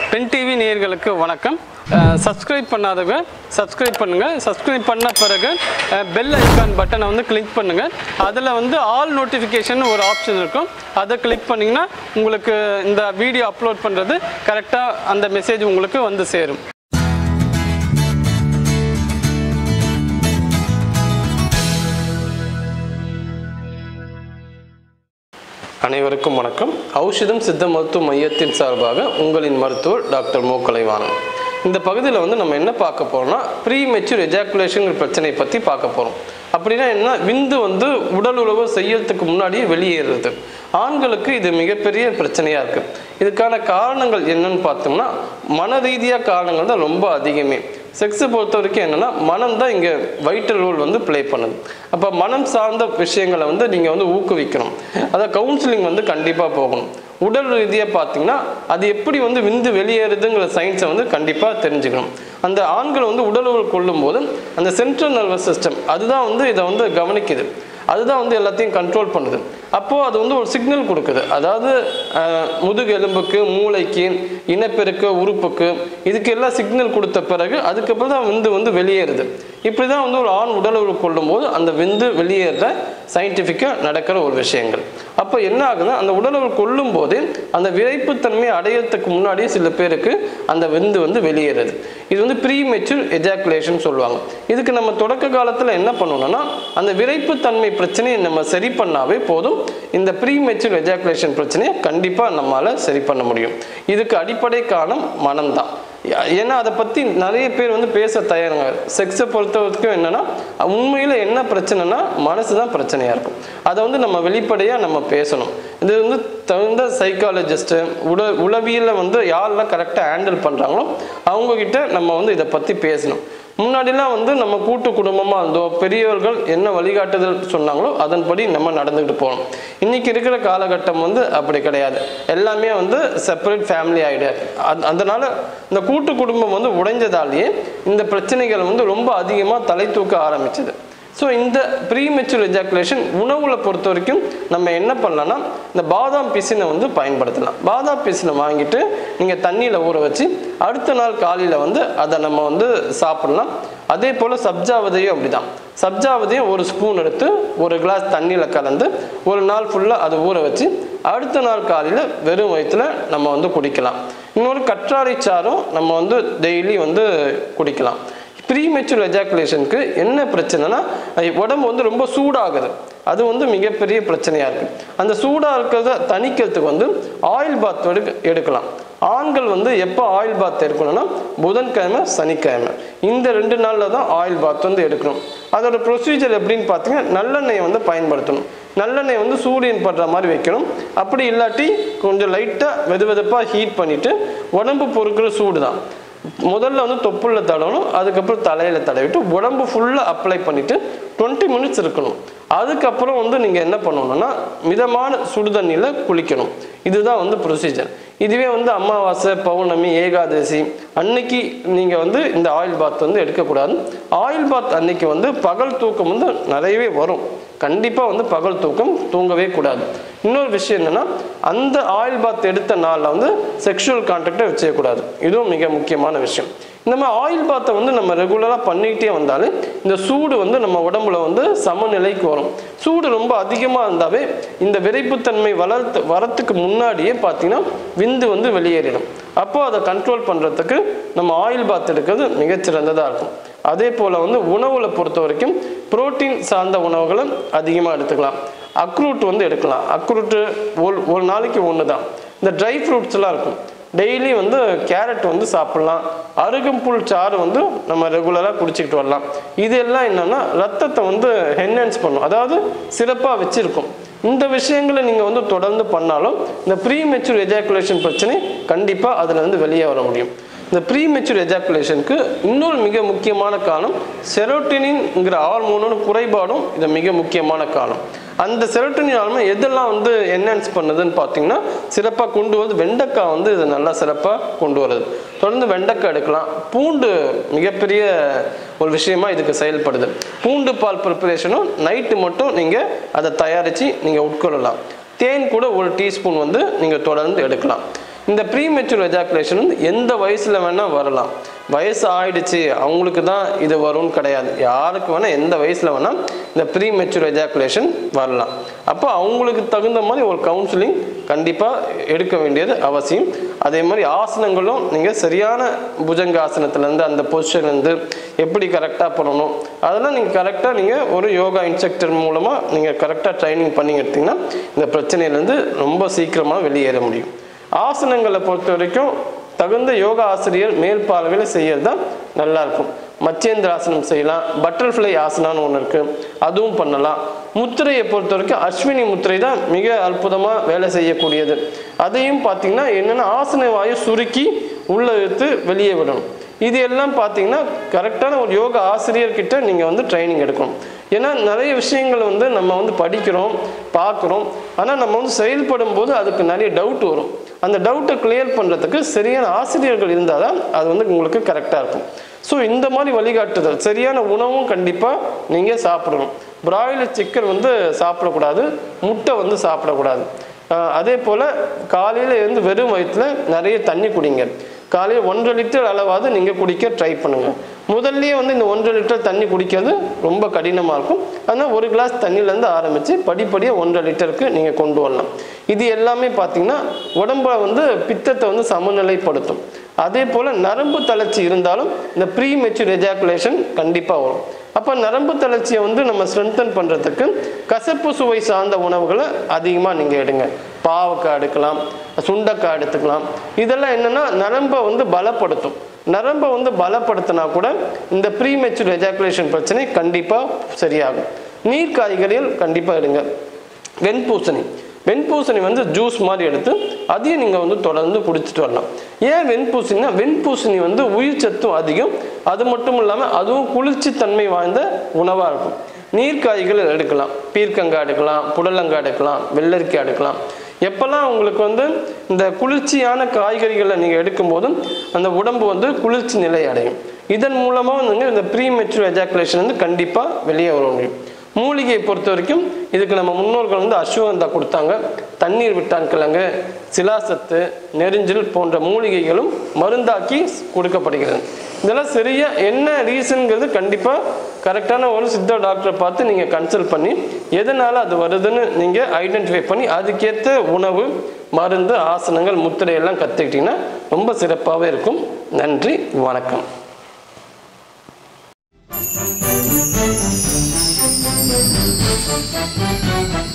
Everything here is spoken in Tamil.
பென் டிவி நேயர்களுக்கு வணக்கம் சப்ஸ்கிரைப் பண்ணாதவங்க சப்ஸ்கிரைப் பண்ணுங்க சப்ஸ்கிரைப் பண்ண பிறகு பெல் ஐகான் பட்டனை வந்து கிளிக் பண்ணுங்க அதில் வந்து ஆல் நோட்டிஃபிகேஷன் ஒரு ஆப்ஷன் இருக்கும் அதை கிளிக் பண்ணிங்கன்னா உங்களுக்கு இந்த வீடியோ அப்லோட் பண்ணுறது கரெக்டாக அந்த மெசேஜ் உங்களுக்கு வந்து சேரும் அனைவருக்கும் வணக்கம் ஔஷதம் சித்த மருத்துவ மையத்தின் சார்பாக உங்களின் மருத்துவர் டாக்டர் மு கலைவாணன் இந்த பகுதியில் வந்து நம்ம என்ன பார்க்க போறோம்னா ப்ரீ மெச்சூர் எஜாக்குலேஷன் பிரச்சனையை பற்றி பார்க்க போகிறோம் அப்படின்னா என்ன விந்து வந்து உடல் உறவு செய்யறதுக்கு முன்னாடியே வெளியேறுறது ஆண்களுக்கு இது மிகப்பெரிய பிரச்சனையாக இருக்குது இதுக்கான காரணங்கள் என்னன்னு பார்த்தோம்னா மன ரீதியாக காரணங்கள் தான் ரொம்ப அதிகமே செக்ஸை பொறுத்த வரைக்கும் என்னென்னா மனம் தான் இங்கே வைட்டல் ரோல் வந்து ப்ளே பண்ணுது அப்போ மனம் சார்ந்த விஷயங்களை வந்து நீங்கள் வந்து ஊக்குவிக்கணும் அதை கவுன்சிலிங் வந்து கண்டிப்பாக போகணும் உடல் ரீதியாக பார்த்தீங்கன்னா அது எப்படி வந்து விந்து வெளியேறுதுங்கிற சயின்ஸை வந்து கண்டிப்பாக தெரிஞ்சுக்கணும் அந்த ஆண்கள் வந்து உடல் உறவு கொள்ளும்போது அந்த சென்ட்ரல் நர்வஸ் சிஸ்டம் அதுதான் வந்து இதை வந்து கவனிக்குது அதுதான் வந்து எல்லாத்தையும் கண்ட்ரோல் பண்ணுது அப்போது அது வந்து ஒரு சிக்னல் கொடுக்குது அதாவது அஹ், முதுகு எலும்புக்கு மூளைக்கு இனப்பெருக்க உறுப்புக்கு இதுக்கு எல்லாம் சிக்னல் கொடுத்த பிறகு அதுக்கப்புறம் தான் விந்து வந்து வெளியேறுது இப்படி தான் வந்து ஒரு ஆண் உடல் உறவு கொள்ளும்போது அந்த விந்து வெளியேற சயின்டிஃபிக்காக நடக்கிற ஒரு விஷயங்கள் அப்போ என்ன ஆகுதுன்னா அந்த உடல் உறவு கொள்ளும் போது அந்த விரைப்புத்தன்மையை அடையிறதுக்கு முன்னாடியே சில பேருக்கு அந்த விந்து வந்து வெளியேறுது இது வந்து ப்ரீ மெச்சூர் எஜாக்குலேஷன் சொல்லுவாங்க இதுக்கு நம்ம தொடக்க காலத்தில் என்ன பண்ணணும்னா அந்த விரைப்புத்தன்மை பிரச்சனையை நம்ம சரி பண்ணாவே போதும் இந்த ப்ரீ மெச்சூர் எஜாக்குலேஷன் பிரச்சனையை கண்டிப்பாக நம்மளால் சரி பண்ண முடியும் இதுக்கு அடிப்படை காரணம் மனம்தான் ஏன்னா அதை பற்றி நிறைய பேர் வந்து பேச தயாருங்க செக்ஸை பொறுத்த வரைக்கும் என்னன்னா உண்மையில் என்ன பிரச்சனைனா மனசு தான் பிரச்சனையாக இருக்கும் அதை வந்து நம்ம வெளிப்படையாக நம்ம பேசணும் இது வந்து தகுந்த சைக்காலஜிஸ்ட்டு உட உளவியலில் வந்து யாரெல்லாம் கரெக்டாக ஹேண்டில் பண்ணுறாங்களோ அவங்கக்கிட்ட நம்ம வந்து இதை பற்றி பேசணும் முன்னாடிலாம் வந்து நம்ம கூட்டு குடும்பமாக இருந்தோம் பெரியவர்கள் என்ன வழிகாட்டுதல் சொன்னாங்களோ அதன்படி நம்ம நடந்துக்கிட்டு போகணும் இன்னைக்கு இருக்கிற காலகட்டம் வந்து அப்படி கிடையாது எல்லாமே வந்து செப்பரேட் ஃபேமிலி ஆகிடாது அது அதனால இந்த கூட்டு குடும்பம் வந்து உடைஞ்சதாலேயே இந்த பிரச்சனைகள் வந்து ரொம்ப அதிகமாக தலை தூக்க ஆரம்பிச்சது ஸோ இந்த ப்ரீ மெச்சூர் எஜாக்குலேஷன் உணவுல பொறுத்த வரைக்கும் நம்ம என்ன பண்ணலாம்னா இந்த பாதாம் பிசினை வந்து பயன்படுத்தலாம் பாதாம் பிசினை வாங்கிட்டு நீங்கள் தண்ணியில் ஊற வச்சு அடுத்த நாள் காலையில் வந்து அதை நம்ம வந்து சாப்பிடலாம் அதே போல் சப்ஜாவதையும் அப்படிதான் சப்ஜாவதையும் ஒரு ஸ்பூன் எடுத்து ஒரு கிளாஸ் தண்ணியில் கலந்து ஒரு நாள் ஃபுல்லாக அதை ஊற வச்சு அடுத்த நாள் காலையில் வெறும் வயிற்றுல நம்ம வந்து குடிக்கலாம் இன்னொரு கற்றாழை சாறும் நம்ம வந்து டெய்லி வந்து குடிக்கலாம் ப்ரீ மெச்சூர் எஜாக்குலேஷனுக்கு என்ன பிரச்சனைனா அது உடம்பு வந்து ரொம்ப சூடாகுது அது வந்து மிகப்பெரிய பிரச்சனையாக இருக்குது அந்த சூடாக இருக்கிறத தணிக்கிறதுக்கு வந்து ஆயில் பாத் எடுக்க எடுக்கலாம் ஆண்கள் வந்து எப்போ ஆயில் பாத் எடுக்கணும்னா புதன்கிழமை சனிக்கிழமை இந்த ரெண்டு நாளில் தான் ஆயில் பாத் வந்து எடுக்கணும் அதோட ப்ரொசீஜர் எப்படின்னு பார்த்தீங்கன்னா நல்லெண்ணெயை வந்து பயன்படுத்தணும் நல்லெண்ணெய் வந்து சூரியன் படுற மாதிரி வைக்கணும் அப்படி இல்லாட்டி கொஞ்சம் லைட்டாக வெது வெதுப்பாக ஹீட் பண்ணிவிட்டு உடம்பு பொறுக்கிற சூடு தான் முதல்ல வந்து தொப்புள்ள தடவணும் அதுக்கப்புறம் தலையில் தடவிட்டு உடம்பு ஃபுல்லாக அப்ளை பண்ணிவிட்டு டுவெண்ட்டி மினிட்ஸ் இருக்கணும் அதுக்கப்புறம் வந்து நீங்கள் என்ன பண்ணணும்னா மிதமான சுடுதண்ணியில் குளிக்கணும் இதுதான் வந்து ப்ரொசீஜர் இதுவே வந்து அமாவாசை பௌர்ணமி ஏகாதசி அன்னைக்கு நீங்கள் வந்து இந்த ஆயில் பாத் வந்து எடுக்கக்கூடாது ஆயில் பாத் அன்னைக்கு வந்து பகல் தூக்கம் வந்து நிறையவே வரும் கண்டிப்பாக வந்து பகல் தூக்கம் தூங்கவே கூடாது இன்னொரு விஷயம் என்னன்னா அந்த ஆயில் பாத் எடுத்த நாளில் வந்து செக்ஷுவல் கான்டாக்டை வச்சுக்கக்கூடாது இதுவும் மிக முக்கியமான விஷயம் இந்த மாதிரி ஆயில் பாத்தை வந்து நம்ம ரெகுலராக பண்ணிக்கிட்டே வந்தாலே இந்த சூடு வந்து நம்ம உடம்புல வந்து சமநிலைக்கு வரும் சூடு ரொம்ப அதிகமாக இருந்தாவே இந்த விரைப்புத்தன்மை வளர்த்து வரத்துக்கு முன்னாடியே பார்த்தீங்கன்னா விந்து வந்து வெளியேறிடும் அப்போ அதை கண்ட்ரோல் பண்ணுறதுக்கு நம்ம ஆயில் பாத் எடுக்கிறது மிகச்சிறந்ததாக இருக்கும் அதே போல் வந்து உணவுல பொறுத்த வரைக்கும் புரோட்டீன் சார்ந்த உணவுகளை அதிகமாக எடுத்துக்கலாம் அக்ரூட் வந்து எடுக்கலாம் அக்ரூட்டு ஒரு ஒரு நாளைக்கு ஒன்று தான் இந்த ட்ரை ஃப்ரூட்ஸ்லாம் இருக்கும் டெய்லி வந்து கேரட் வந்து சாப்பிட்லாம் அருகம்புல் சாறு வந்து நம்ம ரெகுலராக குடிச்சிக்கிட்டு வரலாம் இது எல்லாம் என்னன்னா ரத்தத்தை வந்து என்ஹான்ஸ் பண்ணும் அதாவது சிறப்பாக வச்சிருக்கும் இந்த விஷயங்களை நீங்கள் வந்து தொடர்ந்து பண்ணாலும் இந்த ப்ரீ மெச்சூர் எஜாக்குலேஷன் பிரச்சனை கண்டிப்பாக அதில் இருந்து வெளியே வர முடியும் இந்த ப்ரீ மெச்சூர் எஜாக்குலேஷனுக்கு இன்னொரு மிக முக்கியமான காரணம் செரோட்டினின்ங்கிற ஹார்மோனோட குறைபாடும் இது மிக முக்கியமான காரணம் அந்த செரோட்டோனின் ஹார்மோன் எதெல்லாம் வந்து என்ஹான்ஸ் பண்ணுதுன்னு பார்த்தீங்கன்னா சிறப்பாக கொண்டு வருது வெண்டைக்காய் வந்து இது நல்லா சிறப்பாக கொண்டு வருது தொடர்ந்து வெண்டைக்காய் எடுக்கலாம் பூண்டு மிகப்பெரிய ஒரு விஷயமா இதுக்கு செயல்படுது பூண்டு பால் ப்ரிப்பரேஷனும் நைட்டு மட்டும் நீங்கள் அதை தயாரித்து நீங்கள் உட்கொள்ளலாம் தேன் கூட ஒரு டீஸ்பூன் வந்து நீங்கள் தொடர்ந்து எடுக்கலாம் இந்த ப்ரீ மெச்சூர் எஜாக்குலேஷன் வந்து எந்த வயசில் வேணால் வரலாம் வயசு ஆயிடுச்சு அவங்களுக்கு தான் இது வரும்னு கிடையாது யாருக்கு வேணால் எந்த வயசில் வேணால் இந்த ப்ரீ மெச்சூர் எஜாக்குலேஷன் வரலாம் அப்போ அவங்களுக்கு தகுந்த மாதிரி ஒரு கவுன்சிலிங் கண்டிப்பாக எடுக்க வேண்டியது அவசியம் அதே மாதிரி ஆசனங்களும் நீங்கள் சரியான புஜங்க ஆசனத்துலேருந்து அந்த பொசிஷன்லேருந்து எப்படி கரெக்டாக பண்ணணும் அதெல்லாம் நீங்கள் கரெக்டாக நீங்கள் ஒரு யோகா இன்ஸ்ட்ரக்டர் மூலமாக நீங்கள் கரெக்டாக ட்ரைனிங் பண்ணி எடுத்தீங்கன்னா இந்த பிரச்சனையிலேருந்து ரொம்ப சீக்கிரமாக வெளியேற முடியும் ஆசனங்களை பொறுத்த வரைக்கும் தகுந்த யோகா ஆசிரியர் மேல் பார்வையில் செய்யறது தான் நல்லா இருக்கும் மச்சேந்திர ஆசனம் செய்யலாம் பட்டர்ஃப்ளை ஆசனான்னு ஒன்று இருக்குது அதுவும் பண்ணலாம் முத்திரையை பொறுத்த வரைக்கும் அஸ்வினி முத்திரை தான் மிக அற்புதமாக வேலை செய்யக்கூடியது அதையும் பார்த்தீங்கன்னா என்னென்னா ஆசன வாயு சுருக்கி உள்ள இழுத்து வெளியே விடணும் இது எல்லாம் பார்த்தீங்கன்னா கரெக்டான ஒரு யோகா ஆசிரியர்கிட்ட நீங்கள் வந்து ட்ரைனிங் எடுக்கணும் ஏன்னா நிறைய விஷயங்கள் வந்து நம்ம வந்து படிக்கிறோம் பார்க்குறோம் ஆனால் நம்ம வந்து செயல்படும் போது அதுக்கு நிறைய டவுட் வரும் அந்த டவுட்டை கிளியர் பண்ணுறதுக்கு சரியான ஆசிரியர்கள் இருந்தால் தான் அது வந்து உங்களுக்கு கரெக்டாக இருக்கும் ஸோ இந்த மாதிரி வழிகாட்டுதல் சரியான உணவும் கண்டிப்பாக நீங்கள் சாப்பிடணும் பிராய்லர் சிக்கன் வந்து சாப்பிடக்கூடாது முட்டை வந்து சாப்பிடக்கூடாது ஆஹ் அதே போல் காலையில் இருந்து வெறும் வயிற்றில் நிறைய தண்ணி குடிங்க காலையில் ஒன்றரை லிட்டர் அளவாவது நீங்கள் குடிக்க ட்ரை பண்ணுங்கள் முதல்லயே வந்து இந்த ஒன்றரை லிட்டர் தண்ணி குடிக்கிறது ரொம்ப கடினமாக இருக்கும் ஆனால் ஒரு கிளாஸ் தண்ணியிலேருந்து ஆரம்பித்து படிப்படியாக ஒன்றரை லிட்டருக்கு நீங்கள் கொண்டு வரலாம் இது எல்லாமே பார்த்தீங்கன்னா உடம்புல வந்து பித்தத்தை வந்து சமநிலைப்படுத்தும் அதே போல் நரம்பு தளர்ச்சி இருந்தாலும் இந்த ப்ரீ மெச்சூர் எஜாக்குலேஷன் கண்டிப்பாக வரும் அப்போ நரம்பு தளர்ச்சியை வந்து நம்ம ஸ்ட்ரென்தன் பண்ணுறதுக்கு கசப்பு சுவை சார்ந்த உணவுகளை அதிகமாக நீங்கள் எடுங்க பாவக்காய் எடுக்கலாம் சுண்டக்காய் எடுத்துக்கலாம் இதெல்லாம் என்னென்னா நரம்பை வந்து பலப்படுத்தும் நரம்பை வந்து பலப்படுத்தினா கூட இந்த ப்ரீ மெச்சூர் எஜாக்குலேஷன் பிரச்சனை கண்டிப்பாக சரியாகும் நீர் காய்கறிகள் கண்டிப்பாக எடுங்க வெண்பூசணி வெண்பூசணி வந்து ஜூஸ் மாதிரி எடுத்து அதையும் நீங்கள் வந்து தொடர்ந்து குடிச்சிட்டு வரலாம் ஏன் வெண்பூசணினா வெண்பூசணி வந்து உயிர் சத்தும் அதிகம் அது மட்டும் இல்லாமல் அதுவும் குளிர்ச்சி தன்மை வாய்ந்த உணவாக இருக்கும் நீர்க்காய்கள் எடுக்கலாம் பீர்க்கங்காய் எடுக்கலாம் புடலங்காய் எடுக்கலாம் வெள்ளரிக்காய் எடுக்கலாம் எப்போல்லாம் உங்களுக்கு வந்து இந்த குளிர்ச்சியான காய்கறிகளை நீங்கள் எடுக்கும்போதும் அந்த உடம்பு வந்து குளிர்ச்சி நிலை அடையும் இதன் மூலமாக வந்து இந்த ப்ரீ மெச்சூர் எஜாக்குலேஷன் வந்து கண்டிப்பாக வெளியே வர முடியும் மூலிகையை பொறுத்த வரைக்கும் இதுக்கு நம்ம முன்னோர்கள் வந்து அஸ்வகந்தா கொடுத்தாங்க தண்ணீர் விட்டான் கிழங்கு சிலாசத்து நெரிஞ்சில் போன்ற மூலிகைகளும் மருந்தாக்கி கொடுக்கப்படுகிறது இதெல்லாம் சரியா என்ன ரீசன்ங்கிறது கண்டிப்பாக கரெக்டான ஒரு சித்த டாக்டரை பார்த்து நீங்கள் கன்சல்ட் பண்ணி எதனால் அது வருதுன்னு நீங்கள் ஐடென்டிஃபை பண்ணி அதுக்கேற்ற உணவு மருந்து ஆசனங்கள் முத்திரை எல்லாம் கற்றுக்கிட்டிங்கன்னா ரொம்ப சிறப்பாகவே இருக்கும் நன்றி வணக்கம் Thank you.